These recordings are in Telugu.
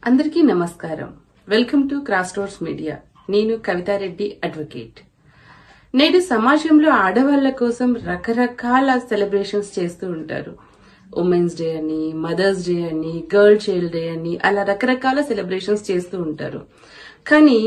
అందరికీ నమస్కారం welcome to cross roads media నేను కవితారెడ్డి అడ్వకేట్ నేడు సమాజంలో ఆడవాళ్ల కోసం రకరకాల సెలబ్రేషన్స్ చేస్తూ ఉంటారు ఉమెన్స్ డే అని మదర్స్ డే అని గర్ల్ చైల్డ్ డే అని అలా రకరకాల సెలబ్రేషన్స్ చేస్తూ ఉంటారు కానీ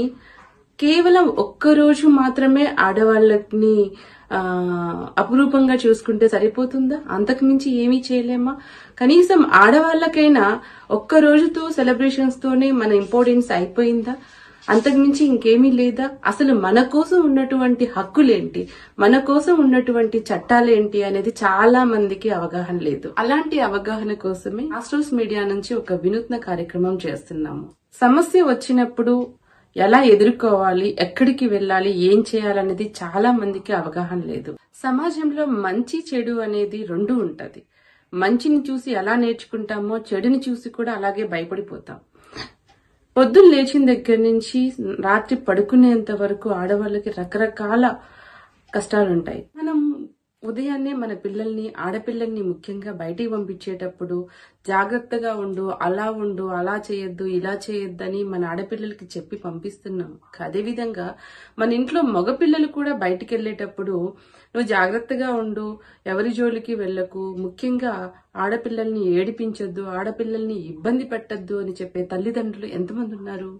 కేవలం ఒక్క రోజు మాత్రమే ఆడవాళ్ళని ఆ, అపురూపంగా చూసుకుంటే సరిపోతుందా అంతకు మించి ఏమీ చేయలేమా కనీసం ఆడవాళ్ళకైనా ఒక్క రోజుతో సెలబ్రేషన్స్ తోనే మన ఇంపార్టెన్స్ అయిపోయిందా అంతకు మించి ఇంకేమీ లేదా అసలు మన కోసం ఉన్నటువంటి హక్కులేంటి మన కోసం ఉన్నటువంటి చట్టాలేంటి అనేది చాలా మందికి అవగాహన లేదు అలాంటి అవగాహన కోసమే ఆస్ట్రోస్ మీడియా నుంచి ఒక వినూత్న కార్యక్రమం చేస్తున్నాము సమస్య వచ్చినప్పుడు ఎలా ఎదుర్కోవాలి ఎక్కడికి వెళ్ళాలి ఏం చేయాలనేది చాలా మందికి అవగాహన లేదు సమాజంలో మంచి చెడు అనేది రెండు ఉంటది మంచిని చూసి ఎలా నేర్చుకుంటామో చెడుని చూసి కూడా అలాగే భయపడిపోతాం పొద్దున్న లేచిన దగ్గర నుంచి రాత్రి పడుకునేంత వరకు ఆడవాళ్ళకి రకరకాల కష్టాలు ఉంటాయి మనం ఉదయాన్నే మన పిల్లల్ని ఆడపిల్లల్ని ముఖ్యంగా బయటికి పంపించేటప్పుడు జాగ్రత్తగా ఉండు అలా ఉండు అలా చేయొద్దు ఇలా చేయొద్దు అని మన ఆడపిల్లలకి చెప్పి పంపిస్తున్నాం అదేవిధంగా మన ఇంట్లో మగపిల్లలు కూడా బయటికి వెళ్ళేటప్పుడు నువ్వు జాగ్రత్తగా ఉండు ఎవరి జోలికి వెళ్ళకు ముఖ్యంగా ఆడపిల్లల్ని ఏడిపించొద్దు ఆడపిల్లల్ని ఇబ్బంది పెట్టద్దు అని చెప్పే తల్లిదండ్రులు ఎంతమంది ఉన్నారు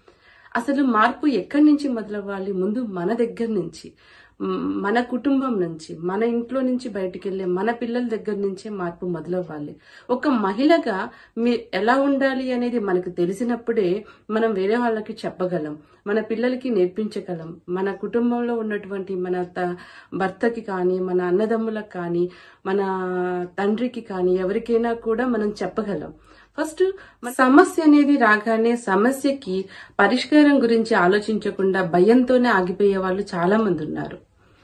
అసలు మార్పు ఎక్కడి నుంచి మొదలవ్వాలి ముందు మన దగ్గర నుంచి మ్, మన కుటుంబం నుంచి మన ఇంట్లో నుంచి బయటికి వెళ్ళే మన పిల్లల దగ్గర నుంచే మార్పు మొదలవ్వాలి ఒక మహిళగా మీ ఎలా ఉండాలి అనేది మనకు తెలిసినప్పుడే మనం వేరే వాళ్ళకి చెప్పగలం మన పిల్లలకి నేర్పించగలం మన కుటుంబంలో ఉన్నటువంటి మన త- భర్తకి కానీ మన అన్నదమ్ములకు కానీ మన తండ్రికి కానీ ఎవరికైనా కూడా మనం చెప్పగలం ఫస్ట్ సమస్య అనేది రాగానే సమస్యకి పరిష్కారం గురించి ఆలోచించకుండా భయంతోనే ఆగిపోయే వాళ్ళు చాలా మంది ఉన్నారు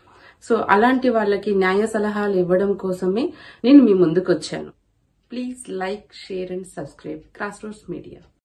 సో అలాంటి వాళ్ళకి న్యాయ సలహాలు ఇవ్వడం కోసమే నేను మీ ముందుకు వచ్చాను please like share and subscribe cross roads media